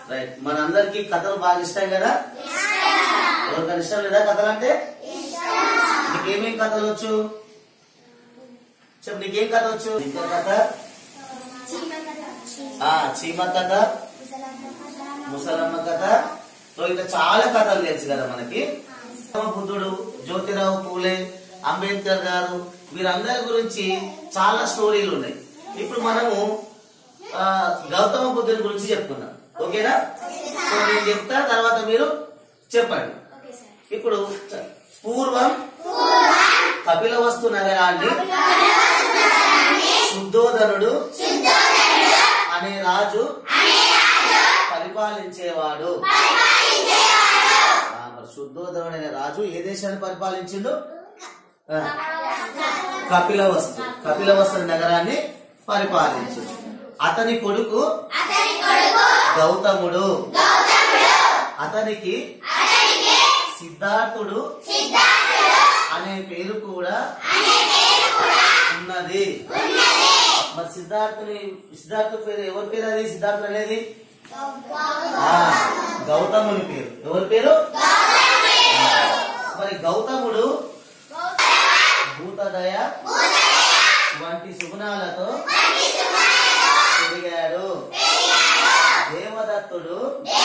Right మనందరికి కథలు బాగా ఇష్టం కదా ఎవరికైనా ఇష్టం లేదా కథలు అంటే నీకేమేం కథలు వచ్చు చెప్పు నీకేం కథ వచ్చు ఇంకా కథ ఆ చీమ కథ ముసలమ్మ కథ సో ఇట్లా చాలా కథలు తెలుసు కదా మనకి బుద్ధుడు జ్యోతిరావు పూలే అంబేద్కర్ గారు వీరందరి గురించి చాలా స్టోరీలు ఉన్నాయి ఇప్పుడు మనము ఆ, గౌతమ బుద్ధుని గురించి చెప్పుకున్నాం ఓకేనా సో నేను చెప్తా తర్వాత మీరు చెప్పండి ఇప్పుడు చ- పూర్వం కపిలవస్తు నగరాన్ని శుద్ధోదనుడు అనే రాజు పరిపాలించేవాడు ఆ, మరి శుద్ధోదనుడు అనే రాజు ఏ దేశాన్ని పరిపాలించిండు ఆ, కపిలవస్తు కపిలవస్తు నగరాన్ని పరిపాలించిండు అతని కొడుకు గౌతముడు అతనికి సిద్ధార్థుడు అనే పేరు కూడా ఉన్నది మరి సిద్ధార్థుని సిద్ధార్థుడి పేరు ఎవరి పేరు అది సిద్ధార్థుడు అనేది ఆ, గౌతముని పేరు ఎవరి పేరు మరి గౌతముడు భూతదయ వంటి సుగుణాలతో పెరిగాడు దేవదత్తుడు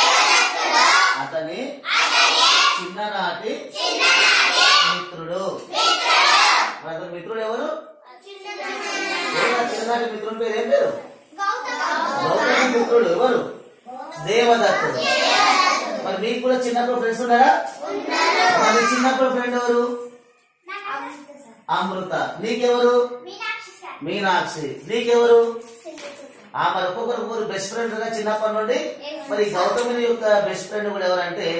అతని చిన్ననాటి మిత్రుడు మరి అతని మిత్రుడు ఎవరు ఎవరు ఆ చిన్ననాటి మిత్రుడి పేరు ఏం పేరు గౌతమ మిత్రుడు ఎవరు దేవదత్తుడు మరి మీకు కూడా చిన్నప్పుడు ఫ్రెండ్స్ ఉన్నారా మరి చిన్నప్పుడు ఫ్రెండ్ ఎవరు అమృత నీకెవరు మీనాక్షి నీకెవరు ఆ మరి ఒక్కొక్కరు ఒక్కొక్కరు బెస్ట్ ఫ్రెండ్ గా చిన్నప్పటి నుండి మరి గౌతముని యొక్క బెస్ట్ ఫ్రెండ్ కూడా ఎవరంటే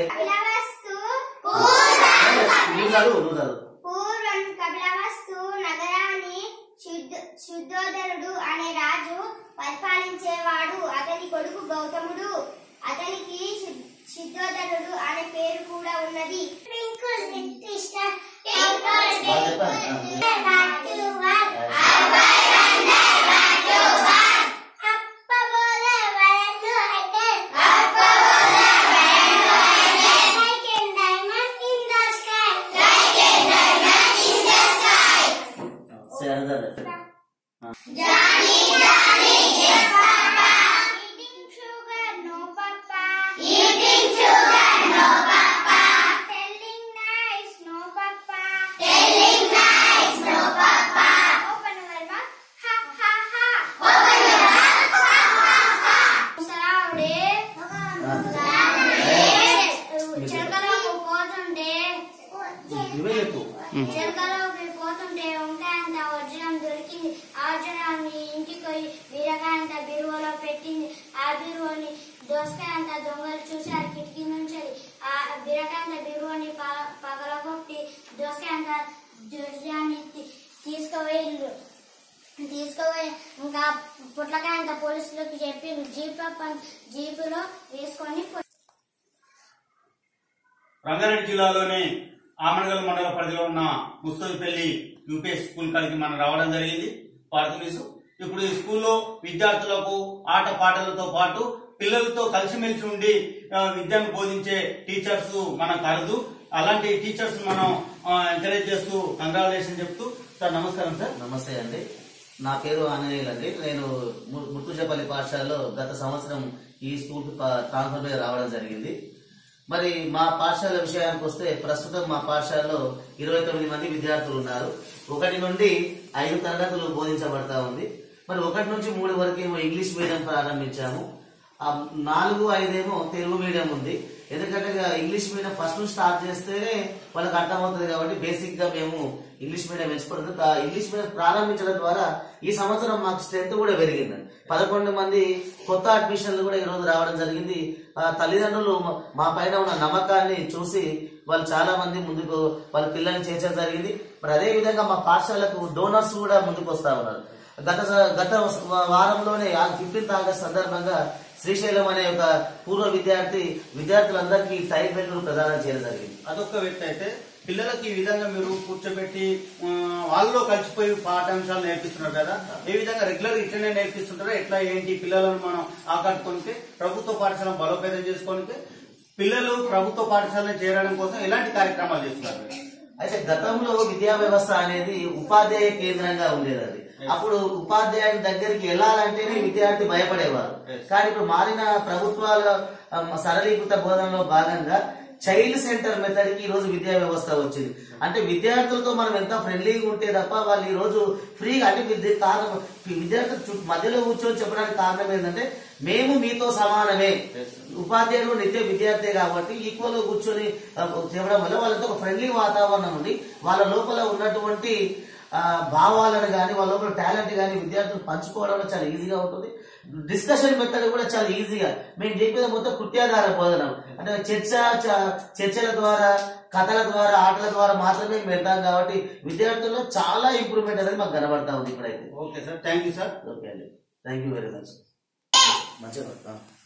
నువ్వు చదువు నువ్వు చదువు పూర్వం కపిలవస్తు నగరాన్ని శుద్ధ- శుద్ధోదరుడు అనే రాజు పరిపాలించేవాడు అతని కొడుకు గౌతముడు అతనికి శుద్ధ- శుద్ధోదరుడు అనే పేరు కూడా ఉన్నది బాగా చెప్పండి సరే అర్థం Eating sugar, no papa. Eating sugar, no papa. Telling lies, no papa. Telling lies, no papa. Open your mouth. Ha ha ha. Open your mouth. Ha ha ha. ముసలావిడే చిలకలోకి పోతుంటే ఇవే చెప్పు చిలకలోకి పోతుంటే వంకాయంత వజ్రం దొరికింది ఆ వజ్రాన్ని ఇంటికి పోయి బీరకాయంత బీరువలో పెట్టింది ఆ బీరువని దోసకాయంత దొంగలు చూశారు కిటికీ నుంచి ఆ బీరకాయంత బీరువని ప- పగలగొట్టి దోసకాయంత వజ్రాన్ని తీ- తీసుకుపోయిండ్రు తీసుకుపోయి ఇంకా పుట్లకాయంత పోలీసులకు చెప్పి జీప్ జీపులో వేసుకొని పో- రంగారెడ్డి జిల్లాలోని ఆమడగల్ మండల పరిధిలో ఉన్న ముస్తదిపల్లి యూపీఎస్ స్కూల్ కాడికి మనం రావడం జరిగింది భారత న్యూస్ ఇప్పుడు ఈ స్కూల్లో విద్యార్థులకు ఆట పాటలతో పాటు పిల్లలతో కలిసిమెలిసి ఉండి ఆ, విద్యను బోధించే టీచర్స్ మన కలదు అలాంటి టీచర్స్ మనం ఎంకరేజ్ చేస్తూ కంగ్రాచులేషన్ చెప్తూ సార్ నమస్కారం సార్ నమస్తే అండి నా పేరు ఆంజనేయులు అండి నేను ము- ముత్తుజపల్లి పాఠశాలలో గత సంవత్సరం ఈ స్కూల్ కి ప- ట్రాన్స్ఫర్ అయ్యి రావడం జరిగింది మరి మా పాఠశాల విషయానికి వస్తే ప్రస్తుతం మా పాఠశాలలో ఇరవై తొమ్మిది మంది విద్యార్థులు ఉన్నారు ఒకటి నుండి ఐదు తరగతులు బోధించబడతా ఉంది మరి ఒకటి నుంచి మూడు వరకు ఏమో ఇంగ్లీష్ మీడియం ప్రారంభించాము ఆ నాలుగు ఐదేమో తెలుగు మీడియం ఉంది ఎందుకంటే ఇక ఇంగ్లీష్ మీడియం ఫస్ట్ నుంచి స్టార్ట్ చేస్తేనే వాళ్ళకి అర్థమవుతుంది కాబట్టి బేసిక్ గా మేము ఇంగ్లీష్ మీడియం ఎంచుకుంటుంది ఆ ఇంగ్లీష్ మీడియం ప్రారంభించడం ద్వారా ఈ సంవత్సరం మాకు స్ట్రెంత్ కూడా పెరిగింది పదకొండు మంది కొత్త అడ్మిషన్లు కూడా ఈ రోజు రావడం జరిగింది ఆ తల్లిదండ్రులు మా- మా పైన ఉన్న నమ్మకాన్ని చూసి వాళ్ళు చాలా మంది ముందుకు వాళ్ళ పిల్లల్ని చేర్చడం జరిగింది మరి అదే విధంగా మా పాఠశాలకు డోనర్స్ కూడా ముందుకు వస్తా ఉన్నారు గత స- గత వారంలోనే ఫిఫ్టీన్త్ ఆగస్ట్ సందర్భంగా శ్రీశైలం అనే ఒక పూర్వ విద్యార్థి విద్యార్థులందరికీ టైర్ బెల్ట్ ప్రదానం చేయడం జరిగింది అదొక వ్యక్తి అయితే పిల్లలకి ఈ విధంగా మీరు కూర్చోబెట్టి ఆ, వాళ్ళలో కలిసిపోయి పాఠాంశాలు నేర్పిస్తున్నారు కదా ఏ విధంగా రెగ్యులర్ ఇట్లనే నేర్పిస్తుంటారో ఎట్లా ఏంటి పిల్లలను మనం ఆకట్టుకుంటే ప్రభుత్వ పాఠశాలను బలోపేతం చేసుకోనికి పిల్లలు ప్రభుత్వ పాఠశాలను చేరడం కోసం ఎలాంటి కార్యక్రమాలు చేస్తున్నారు మీరు? అయితే గతంలో విద్యా వ్యవస్థ అనేది ఉపాధ్యాయ కేంద్రంగా ఉండేది అది అప్పుడు ఉపాధ్యాయుని దగ్గరికి వెళ్ళాలంటేనే విద్యార్థి భయపడేవారు Yes. కానీ ఇప్పుడు మారిన ప్రభుత్వాల ఆ, సరళీకృత బోధనలో భాగంగా చైల్డ్ సెంటర్ మెథడ్ కి ఈ రోజు విద్యా వ్యవస్థ వచ్చింది అంటే విద్యార్థులతో మనం ఎంత ఫ్రెండ్లీగా ఉంటే తప్ప వాళ్ళు ఈ రోజు ఫ్రీగా అంటే విద్య కారణం విద్యార్థులు చుట్టూ మధ్యలో కూర్చొని చెప్పడానికి కారణం ఏంటంటే మేము మీతో సమానమే ఉపాధ్యాయుడు నిత్య విద్యార్థి కాబట్టి ఈక్వల్ గా కూర్చొని ఆ, చెప్పడం వల్ల వాళ్ళతో ఒక ఫ్రెండ్లీ వాతావరణం ఉండి వాళ్ళ లోపల ఉన్నటువంటి ఆ, భావాలను కానీ వాళ్ళ లోపల టాలెంట్ కానీ విద్యార్థులు పంచుకోవడంలో చాలా ఈజీగా ఉంటుంది డిస్కషన్ మెథడ్ కూడా చాలా ఈజీగా మేము చెప్పేది మొత్తం కృత్యాధార బోధనం అంటే చర్చ చ- చర్చల ద్వారా కథల ద్వారా ఆటల ద్వారా మాత్రమే మేము వెళ్తాం కాబట్టి విద్యార్థుల్లో చాలా ఇంప్రూవ్మెంట్ అనేది మాకు కనబడతా ఉంది ఇప్పుడైతే okay sir thank you sir okay అండి థ్యాంక్ యూ వెరీ మచ్ మంచిగా